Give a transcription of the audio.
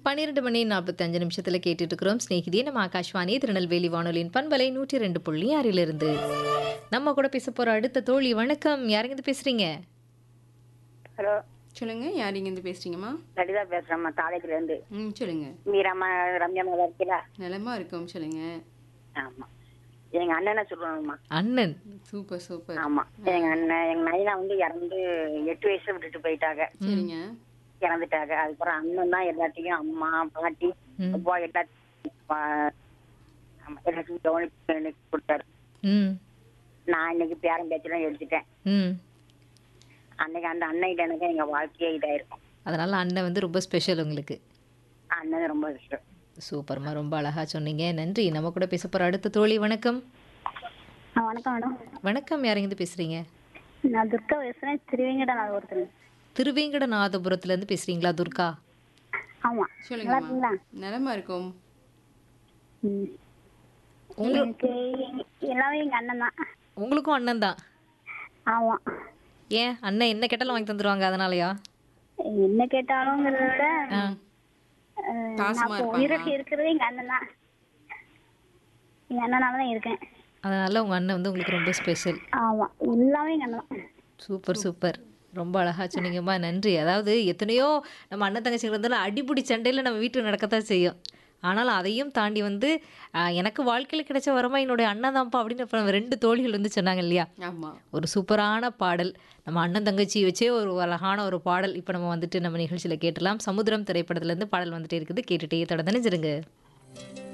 பன்னிரெண்டு மணி நாற்பத்தஞ்சு நிமிஷத்தில் கேட்டுட்டு இருக்கிறோம் ஸ்நேகிதியே நம்ம ஆகாஷ்வாணி திருநெல்வேலி வானொலியின் பண்பலை நூற்றி ரெண்டு புள்ளி ஆறிலிருந்து நம்ம கூட பேச போகிற அடுத்த தோழி வணக்கம் யாருங்க பேசுறீங்க ஹலோ சொல்லுங்க யார் இங்கேருந்து பேசுறீங்கம்மா லலிதா பேசுறேம்மா காலேஜ்ல இருந்து ம் சொல்லுங்க மீராம்மா ரம்யா மேல இருக்கீங்களா நலமா இருக்கோம் சொல்லுங்க ஆமா எங்க அண்ணனை சொல்லுவாங்கம்மா அண்ணன் சூப்பர் சூப்பர் ஆமா எங்க அண்ணன் எங்க நைனா வந்து இறந்து எட்டு வயசுல விட்டுட்டு போயிட்டாங்க சரிங்க இறந்துட்டாங்க அதுக்கப்புறம் அண்ணன் தான் எல்லாத்தையும் அம்மா பாட்டி ம். அப்பா எல்லாத்தையும் பா- ஆமா, எல்லாத்தையும் கவனிப்பு எனக்கு கொடுத்தாரு ம் நான் இன்னைக்கு பேரன் பேச்செல்லாம் எடுத்துட்டேன் ம் அன்னைக்கு அந்த அண்ணன் எனக்கு எங்க வாழ்க்கையே இதாயிருக்கும் அதனால அண்ணன் வந்து ரொம்ப ஸ்பெஷல் உங்களுக்கு அண்ணன் ரொம்ப இஷ்டம் சூப்பர்மா ரொம்ப அழகா சொன்னீங்க நன்றி நம்ம கூட பேச போகிற அடுத்த தோழி வணக்கம் வணக்கம் மேடம் வணக்கம் யாருங்க பேசுறீங்க நான் துர்கா பேசுறேன் திருவேங்கட நான் ஒருத்தர் திருவேங்கடநாதபுரத்துலேருந்து பேசுறீங்களா துர்கா ஆமா சொல்லுங்கம்மா நலமா இருக்கோம் ம். எனக்கு எல்லாமே எங்க அண்ணன் தான் உங்களுக்கும் அண்ணன் தான் ஆமா ஏன் அண்ணன் என்ன கேட்டாலும் வாங்கி தந்துருவாங்க அதனாலயா என்ன கேட்டாலுங்கிறத விட அஹ், பாசமா நான் இப்போ உயிரோடு இருக்கிறதே எங்க அண்ணன் தான் எங்க அண்ணனால தான் இருக்கேன் அதனால உங்க அண்ணன் வந்து உங்களுக்கு ரொம்ப ஸ்பெஷல் ஆமா எல்லாமே எங்க அண்ணன் தான் சூப்பர் சூப்பர் ரொம்ப அழகா சொன்னீங்கம்மா நன்றி அதாவது எத்தனையோ நம்ம அண்ணன் தங்கச்சிங்க இருந்தாலும் அடிப்படி சண்டையில் நம்ம வீட்டில் நடக்கத்தான் செய்யும் ஆனால் அதையும் தாண்டி வந்து ஆஹ், எனக்கு வாழ்க்கையில் கிடைச்ச வரமா என்னுடைய அண்ணன் தான்ப்பா அப்படின்னு இப்ப நம்ம ரெண்டு தோழிகள் வந்து சொன்னாங்க இல்லையா ஆமா ஒரு சூப்பரான பாடல் நம்ம அண்ணன் தங்கச்சி வச்சே ஒரு அழகான ஒரு பாடல் இப்போ நம்ம வந்துட்டு நம்ம நிகழ்ச்சியில் கேட்டலாம் சமுத்திரம் திரைப்படத்துலேருந்து பாடல் வந்துட்டே இருக்குது கேட்டுட்டே தொடர்ந்து நினைச்சிருங்க